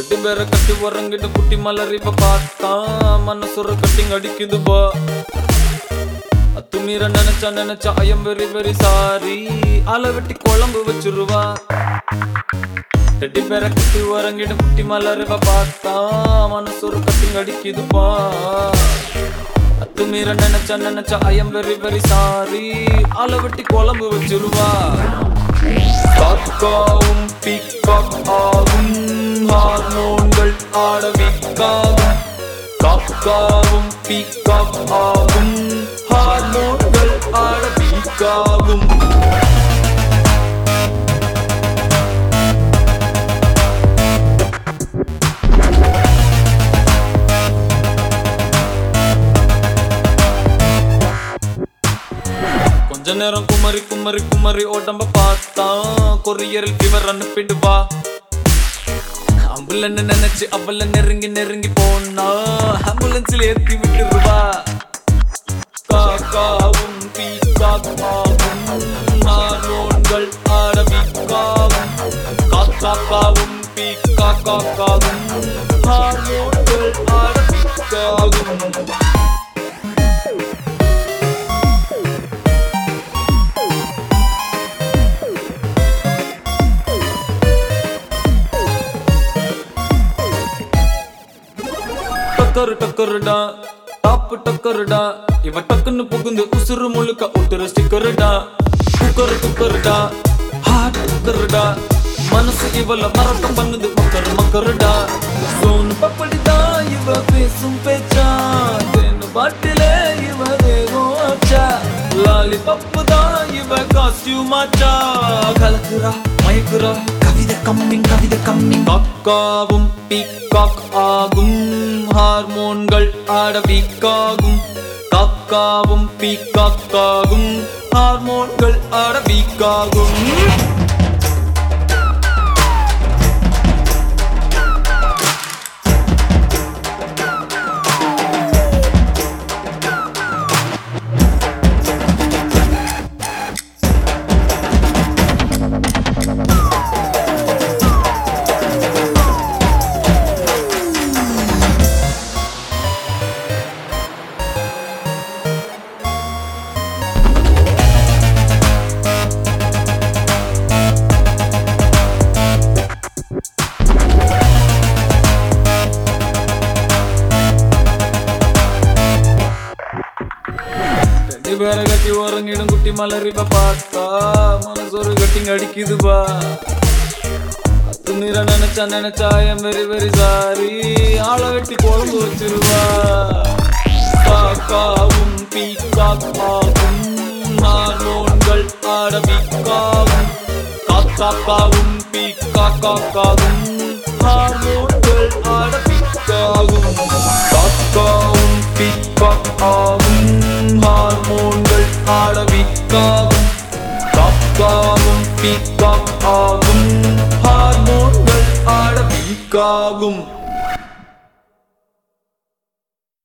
ரெண்டு பேரை கட்டி உறங்கிட்டு குட்டி மலர் இப்ப பார்த்தா மனசுற கட்டிங் அடிக்குது பா அத்துமீற நினைச்சா நினைச்சா ஐயம் வெரி வெரி சாரி அலை வெட்டி குழம்பு வச்சிருவா ரெட்டி பேரை கட்டி உறங்கிட்டு குட்டி மலர் இப்ப பார்த்தா மனசுற கட்டிங் அடிக்குதுப்பா அத்துமீற நினைச்சா நினைச்சா ஐயம் வெரி வெரி சாரி அலை வெட்டி குழம்பு வச்சிருவா காக்காவும் பீக்காக் ஆகும் ஹார்மோன்கள் ஆடவிக்காகும் காக்காவும் பீக்காக் ஆகும் ஹார்மோன்கள் ஆடவிக்காகும் கொஞ்ச நேரம் குமரி குமரி குமரி உடம்ப பார்த்தா கொரியரில் ஃபீவர் அனுப்பிடுவா அம்புலன்னு நினைச்சு அவள நெருங்கி நெருங்கி போனா ஆம்புலன்ஸ்ல ஏத்தி விட்டுருவா காக்காவும் பீக்காக்காவும் ஹார்மோன்கள் ஆரம்பிக்காவும் காக்காக்காவும் பீக்காக்காவும் ஹார்மோன்கள் ஆரம்பிக்காகும் டக்கரு டக்கருடா டாப்பு டக்கருடா இவ டக்குன்னு புகுந்து உசுறு முழுக்க ஒட்டுற ஸ்டிக்கருடா குக்கரு குக்கருடா ஹார்ட் குக்கருடா மனசு இவள மறக்கம் பண்ணுது மக்கரு மக்கருடா சோனு பப்படிதா இவ பேசும் பேச்சா தேனு பாட்டிலே இவ தேகம் ஆச்சா லாலி பப்பு தான் இவ காஸ்டியூம் ஆச்சா கலக்குறா மயக்குறா கவிதை கம்மிங் கவிதை கம்மிங் காக்காவும் பீக்காக் ஆகும் ஹார்மோன்கள் ஆட வீக்காகும் காக்காவும் பீக்காக்காகும் ஹார்மோன்கள் ஆட வீக்காகும் ரெண்டு பேரை கட்டி உறங்கிடும் குட்டி மலரிப்ப பார்த்தா மனசொரு கட்டிங் அடிக்குதுப்பா அத்து மீற நினைச்சா நினைச்சா என் வெரி வெரி சாரி ஆளை வெட்டி குழம்பு வச்சிருவா காக்காவும் பீக்காக்காவும் ஹார்மோன்கள் ஆடவிக்காவும் காக்காக்காவும் பீக்காக்காவும் ஹார்மோன்கள் ஆடவிக்காகும் காக்காவும் பீக்காக்காவும் ஹார்மோன்கள் ஆடவிக்காகும் காக்காவும் பீக்காக்காவும் ஹார்மோன்கள் ஆடவிக்காகும்